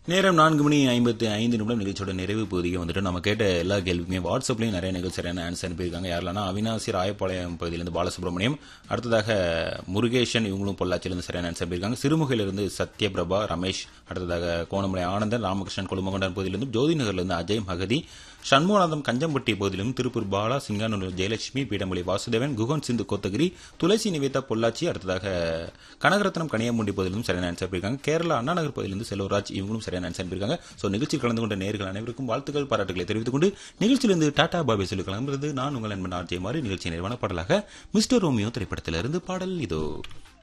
நேரம் நான்கு மணி ஐம்பத்தி ஐந்து நிமிடம் நிகழ்ச்சியோட நிறைவு பகுதிக்கு வந்துட்டு நம்ம கேட்ட எல்லா கேள்விக்குமே வாட்ஸ்அப்லயும் நிறைய நிகழ்ச்சி சரியான ஆன்சர் அனுப்பியிருக்காங்க யாரெல்லாம் அவினாசி ராயப்பாளையம் பகுதியிலிருந்து பாலசுப்ரமணியம் அடுத்ததாக முருகேஷன் இவங்களும் பொள்ளாச்சியிலிருந்து சரியான ஆன்சர் அனுப்பியிருக்காங்க சிறுமுகையிலிருந்து சத்யபிரபா ரமேஷ் அடுத்ததாக கோணமலை ஆனந்தன் ராமகிருஷ்ணன் குழுமகொண்டான் பகுதியிலிருந்து ஜோதி நகர்லேருந்து அஜய் மகதி சண்முகநாதம் கஞ்சம்பட்டி பகுதியிலும் திருப்பூர் பாலா சிங்கானூர் ஜெயலட்சுமி பீடமொழி வாசுதேவன் குகன் சிந்து கோத்தகிரி துளசி நிவேதா பொள்ளாச்சி அடுத்ததாக கனகரத்னம் கனியாமுண்டி பகுதியிலும் சரியான ஆன்சர் பண்ணியிருக்காங்க கேரளா அண்ணா நகர் பகுதியிலிருந்து செல்வராஜ் இவங்களும் சரியான ஆன்சர் பண்ணியிருக்காங்க ஸோ நிகழ்ச்சியில் கலந்து கொண்ட நேர்கள் அனைவருக்கும் வாழ்த்துக்கள் பாராட்டுகளை தெரிவித்துக் கொண்டு நிகழ்ச்சியிலிருந்து டாடா பாபே சொல்லி கிளம்புறது நான் உங்கள் நண்பன் ஆர்ஜே மாதிரி நிகழ்ச்சி நிறைவான பாடலாக மிஸ்டர் ரோமியோ திரைப்படத்திலிருந்து பாடல் இதோ